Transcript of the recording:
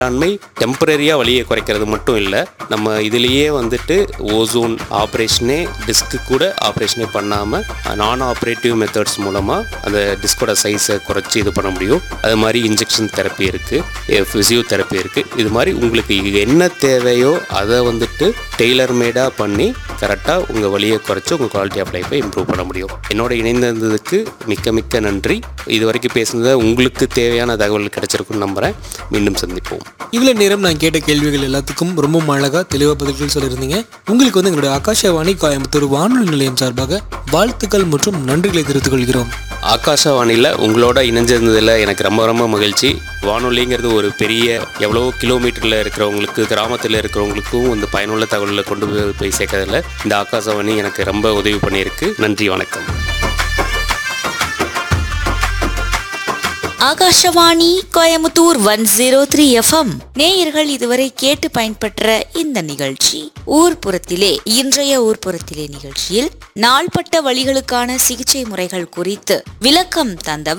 மேலாண்மை டெம்பரரியாக வலியை குறைக்கிறது மட்டும் இல்லை நம்ம இதுலேயே வந்துட்டு ஓசோன் ஆப்ரேஷனே டிஸ்க்கு கூட ஆப்ரேஷனே பண்ணாமல் நான் ஆப்ரேட்டிவ் மெத்தட்ஸ் மூலமாக அந்த டிஸ்கோட சைஸை குறைச்சி இது பண்ண முடியும் அது மாதிரி இன்ஜெக்ஷன் தெரப்பி இருக்குது ஃபிசியோதெரப்பி இருக்குது இது மாதிரி உங்களுக்கு என்ன தேவையோ அதை வந்துட்டு டெய்லர் மேடாக பண்ணி கரெக்டாக உங்கள் வலியை குறைச்சி உங்கள் குவாலிட்டி ஆஃப் லைஃப்பை இம்ப்ரூவ் பண்ண முடியும் என்னோட இணைந்திருந்ததுக்கு மிக்க மிக்க நன்றி இது வரைக்கும் பேசுனதை உங்களுக்கு தேவையான தகவல் கிடைச்சிருக்குன்னு நம்புகிறேன் மீண்டும் சந்திப்போம் இவ்வளோ நேரம் நான் கேட்ட கேள்விகள் எல்லாத்துக்கும் ரொம்ப அழகாக தெளிவாக பதில்கள் சொல்லியிருந்தீங்க உங்களுக்கு வந்து எங்களுடைய ஆகாஷவாணி கோயம்புத்தூர் வானொலி நிலையம் சார்பாக வாழ்த்துக்கள் மற்றும் நன்றிகளை தெரிவித்துக் கொள்கிறோம் ஆகாஷவாணியில் உங்களோட இணைஞ்சிருந்ததில் எனக்கு ரொம்ப ரொம்ப மகிழ்ச்சி வானொலிங்கிறது ஒரு பெரிய எவ்வளோ கிலோமீட்டரில் இருக்கிறவங்களுக்கு கிராமத்தில் இருக்கிறவங்களுக்கும் வந்து பயனுள்ள தகவல்களை கொண்டு போய் போய் சேர்க்கறதுல இந்த ஆகாஷவாணி எனக்கு ரொம்ப உதவி பண்ணியிருக்கு நன்றி வணக்கம் Akashvani Coimbatore one zero three FM நேயர்கள் இதுவரை கேட்டு பயன்பெற்ற இந்த நிகழ்ச்சி ஊர்ப்புறத்திலே இன்றைய ஊர்ப்புறத்திலே நிகழ்ச்சியில் நாள்பட்ட வழிகளுக்கான சிகிச்சை முறைகள் குறித்து விளக்கம் தந்தவர்